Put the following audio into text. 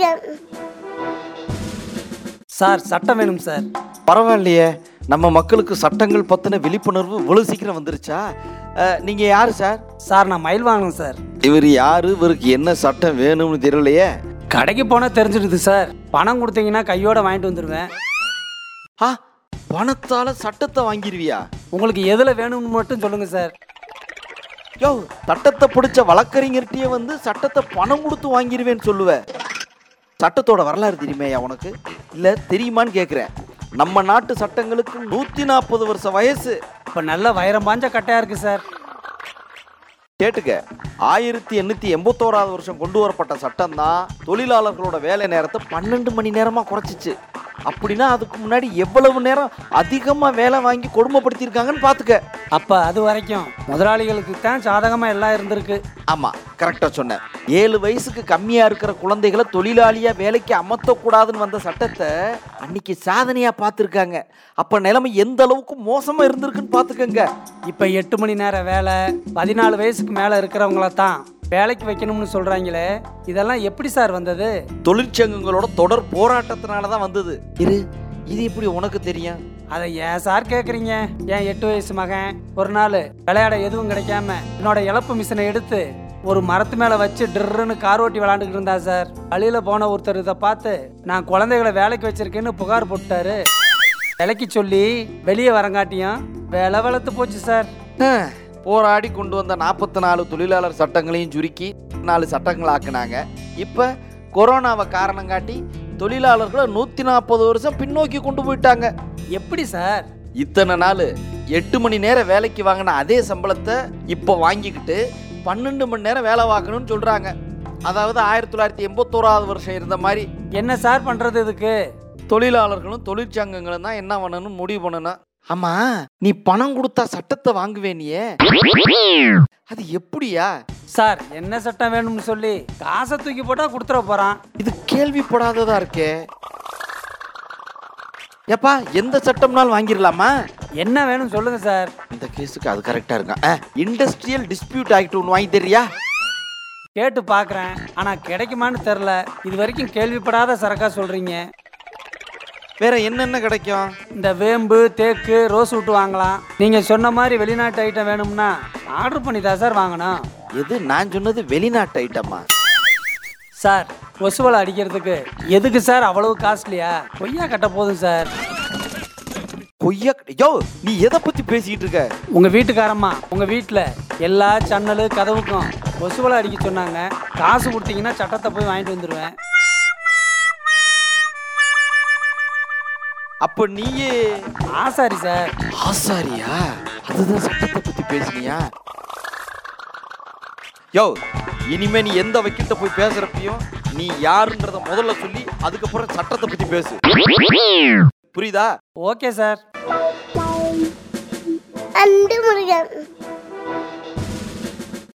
Murugan sir சட்டம் வேணும் sir பரவாயில்லையே நம்ம மக்களுக்கு சட்டங்கள் பத்தின விழிப்புணர்வு இவ்வளவு சீக்கிரம் வந்துருச்சா அஹ், நீங்க யாரு சார் சார் நான் மயில் வாங்கணும் சார் இவர் யாரு இவருக்கு என்ன சட்டம் வேணும்னு தெரியலையே கடைக்கு போனால் தெரிஞ்சிடுது சார் பணம் கொடுத்தீங்கன்னா கையோட வாங்கிட்டு வந்துடுவேன் ஆ பணத்தால சட்டத்தை வாங்கிருவியா உங்களுக்கு எதில் வேணும்னு மட்டும் சொல்லுங்கள் சார் யோ சட்டத்தை பிடிச்ச வழக்கறிஞர்கிட்டயே வந்து சட்டத்தை பணம் கொடுத்து வாங்கிருவேன்னு சொல்லுவ சட்டத்தோட வரலாறு தெரியுமேயா உனக்கு இல்ல தெரியுமான்னு கேக்குறேன் நம்ம நாட்டு சட்டங்களுக்கு நூத்தி நாற்பது வருஷம் வயசு இப்போ நல்ல வைரம் பாஞ்ச கட்டையாக இருக்குது சார் கேட்டுக்க ஆயிரத்தி எண்ணூத்தி எண்பத்தோராவது வருஷம் கொண்டு வரப்பட்ட சட்டம் தான் தொழிலாளர்களோட வேலை நேரத்தை பன்னெண்டு மணி நேரமா குறைச்சிச்சு அப்படின்னா அதுக்கு முன்னாடி எவ்வளவு நேரம் அதிகமா வேலை வாங்கி கொடுமைப்படுத்தியிருக்காங்கன்னு பாத்துக்க அப்போ அது வரைக்கும் முதலாளிகளுக்கு தான் சாதகமாக எல்லாம் இருந்திருக்கு ஆமா கரெக்டா சொன்னேன் ஏழு வயசுக்கு கம்மியா இருக்கிற குழந்தைகளை தொழிலாளியா வேலைக்கு அமர்த்தக்கூடாதுன்னு வந்த சட்டத்தை அன்னைக்கு சாதனையா பார்த்துருக்காங்க அப்ப நிலைமை எந்த அளவுக்கு மோசமா இருந்திருக்குன்னு பாத்துக்கங்க இப்போ எட்டு மணி நேரம் வேலை பதினாலு வயசுக்கு மேலே இருக்கிறவங்கள தான் வேலைக்கு வைக்கணும்னு சொல்கிறாங்களே இதெல்லாம் எப்படி சார் வந்தது தொழிற்சங்கங்களோட தொடர் போராட்டத்தினால தான் வந்தது இரு இது எப்படி உனக்கு தெரியும் அதை ஏன் சார் கேட்குறீங்க என் எட்டு வயசு மகன் ஒரு நாள் விளையாட எதுவும் கிடைக்காம என்னோட இழப்பு மிஷினை எடுத்து ஒரு மரத்து மேலே வச்சு ட்ருன்னு கார் ஓட்டி விளாண்டுக்கிட்டு இருந்தா சார் வழியில் போன ஒருத்தர் இதை பார்த்து நான் குழந்தைகளை வேலைக்கு வச்சிருக்கேன்னு புகார் போட்டாரு விலைக்கு சொல்லி வெளியே வரங்காட்டியும் வேலை வளர்த்து போச்சு சார் ஹம், போராடி கொண்டு வந்த நாற்பத்தி நாலு தொழிலாளர் சட்டங்களையும் சுருக்கி நாலு சட்டங்கள் ஆக்குனாங்க இப்போ கொரோனாவை காரணம் காட்டி தொழிலாளர்களை நூற்றி நாற்பது வருஷம் பின்னோக்கி கொண்டு போயிட்டாங்க எப்படி சார் இத்தனை நாள் எட்டு மணி நேரம் வேலைக்கு வாங்கின அதே சம்பளத்தை இப்போ வாங்கிக்கிட்டு பன்னெண்டு மணி நேரம் வேலை பார்க்கணும்னு சொல்கிறாங்க அதாவது ஆயிரத்தி தொள்ளாயிரத்தி எண்பத்தோராவது வருஷம் இருந்த மாதிரி என்ன சார் பண்ணுறது இதுக்கு தொழிலாளர்களும் தொழிற்சங்கங்களும் தான் என்ன பண்ணணும் முடிவு பண்ணணும் ஆமா நீ பணம் கொடுத்தா சட்டத்தை வாங்குவே நீயே அது எப்படியா சார் என்ன சட்டம் வேணும்னு சொல்லி காசை தூக்கி போட்டால் கொடுத்துட போகிறான் இது கேள்விப்படாததா இருக்கே ஏப்பா எந்த சட்டம்னாலும் வாங்கிடலாமா என்ன வேணும் சொல்லுங்க சார் இந்த கேஸுக்கு அது கரெக்டா இருக்கும் இண்டஸ்ட்ரியல் டிஸ்பியூட் ஆக்ட் ஒன்று வாங்கி தரியா கேட்டு பார்க்குறேன் ஆனால் கிடைக்குமான்னு தெரில இது வரைக்கும் கேள்விப்படாத சரக்கா சொல்கிறீங்க வேற என்னென்ன கிடைக்கும் இந்த வேம்பு தேக்கு ரோஸ் விட்டு வாங்கலாம் நீங்கள் சொன்ன மாதிரி வெளிநாட்டு ஐட்டம் வேணும்னா ஆர்டர் பண்ணி தான் சார் வாங்கணும் எது நான் சொன்னது வெளிநாட்டு ஐட்டமா சார் ஒசுவலை அடிக்கிறதுக்கு எதுக்கு சார் அவ்வளவு காஸ்ட்லியா பொய்யா கட்ட போதும் சார் கொய்யா யோ நீ எதை பத்தி பேசிக்கிட்டு இருக்க உங்கள் வீட்டுக்காரம்மா உங்கள் வீட்டில் எல்லா ஜன்னலு கதவுக்கும் ஒசுவலை அடிக்க சொன்னாங்க காசு கொடுத்தீங்கன்னா சட்டத்தை போய் வாங்கிட்டு வந்துடுவேன் அப்ப நீயே ஆசாரி சார் ஆசாரியா அதுதான் சட்டத்தை பத்தி பேசுனியா யோ இனிமே நீ எந்த வக்கீல்கிட்ட போய் பேசுறப்பையும் நீ யாருன்றத முதல்ல சொல்லி அதுக்கப்புறம் சட்டத்தை பத்தி பேசு புரியுதா ஓகே சார் அன்பு முருகன்